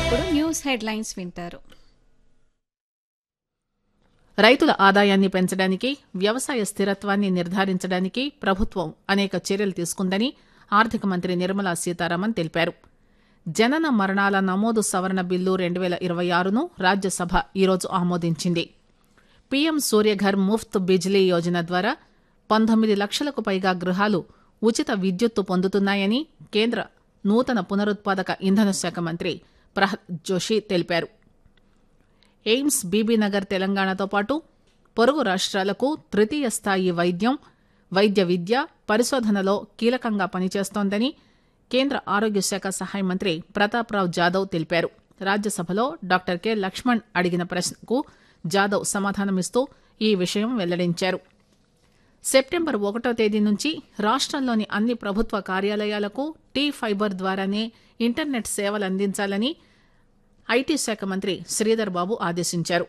ఇప్పుడు news headlines వింటారు రైతుల ఆదాయాన్ని పెంచడానికి వ్యవసాయ స్థిరత్వాన్ని నిర్ధారించడానికి ప్రభుత్వం అనేక చర్యలు తీసుకుందని ఆర్థిక మంత్రి నిర్మలా సీతారామన్ తెలిపారు జనన మరణాల నమోదు సవరణ బిల్లు రెండు వేల ఇరవై ఆరును రాజ్యసభ ఈరోజు ఆమోదించింది పీఎం సూర్యఘర్ ముఫ్త్ బిజ్లీ యోజన ద్వారా పంతొమ్మిది లక్షలకు పైగా గృహాలు ఉచిత విద్యుత్తు పొందుతున్నాయని కేంద్ర నూతన పునరుత్పాదక ఇంధన శాఖ మంత్రి ప్రహ్లాద్ జోషి తెలిపారు ఎయిమ్స్ బీబీనగర్ తెలంగాణతో పాటు పొరుగు రాష్ట్రాలకు తృతీయ స్థాయి వైద్యం వైద్య విద్య పరిశోధనలో కీలకంగా పనిచేస్తోందని కేంద్ర ఆరోగ్య శాఖ సహాయ మంత్రి ప్రతాప్రావ్ జాదవ్ తెలిపారు రాజ్యసభలో డాక్టర్ కె లక్ష్మణ్ అడిగిన ప్రశ్నకు జాదవ్ సమాధానమిస్తూ ఈ విషయం వెల్లడించారు సెప్టెంబర్ ఒకటో తేదీ నుంచి రాష్ట్రంలోని అన్ని ప్రభుత్వ కార్యాలయాలకు టీ ఫైబర్ ద్వారానే ఇంటర్నెట్ సేవలు అందించాలని ఐటీ శాఖ మంత్రి శ్రీధర్ బాబు ఆదేశించారు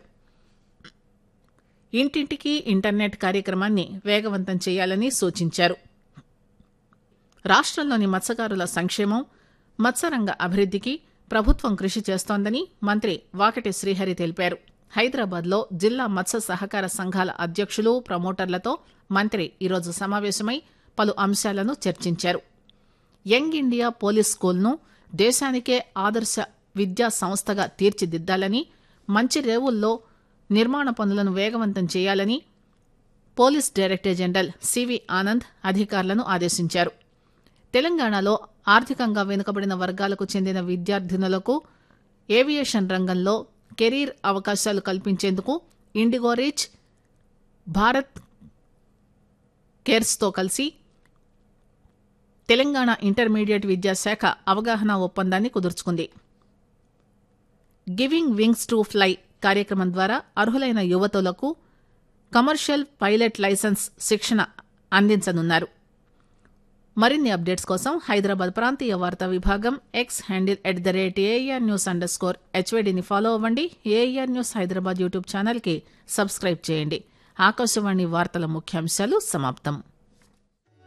ఇంటింటికి ఇంటర్నెట్ కార్యక్రమాన్ని వేగవంతం చేయాలని సూచించారు రాష్ట్రంలోని మత్స్యకారుల సంక్షేమం మత్స్యరంగ అభివృద్ధికి ప్రభుత్వం కృషి చేస్తోందని మంత్రి వాకటి శ్రీహరి తెలిపారు హైదరాబాద్లో జిల్లా మత్స్య సహకార సంఘాల అధ్యక్షులు ప్రమోటర్లతో మంత్రి ఈరోజు సమావేశమై పలు అంశాలను చర్చించారు యంగ్ ఇండియా పోలీస్ స్కూల్ను దేశానికే ఆదర్శ విద్యా సంస్థగా తీర్చిదిద్దాలని మంచి రేవుల్లో నిర్మాణ పనులను వేగవంతం చేయాలని police director general C V Anand అధికారులను ఆదేశించారు తెలంగాణలో ఆర్థికంగా వెనుకబడిన వర్గాలకు చెందిన విద్యార్థినులకు ఏవియేషన్ రంగంలో కెరీర్ అవకాశాలు కల్పించేందుకు ఇండిగో రీచ్ భారత్ కేర్స్తో కలిసి తెలంగాణ ఇంటర్మీడియట్ విద్యాశాఖ అవగాహన ఒప్పందాన్ని కుదుర్చుకుంది గివింగ్ వింగ్స్ టు ఫ్లై కార్యక్రమం ద్వారా అర్హులైన యువతులకు కమర్షియల్ పైలట్ లైసెన్స్ శిక్షణ అందించనున్నారు మరిన్ని అప్డేట్స్ కోసం హైదరాబాద్ ప్రాంతీయ వార్తా విభాగం X handle at the rate A R news underscore హెచ్వైడిని ఫాలో అవ్వండి ఏఆర్ న్యూస్ హైదరాబాద్ యూట్యూబ్ ఛానల్కి సబ్స్క్రైబ్ చేయండి ఆకాశవాణి వార్తల ముఖ్యాంశాలు సమాప్తం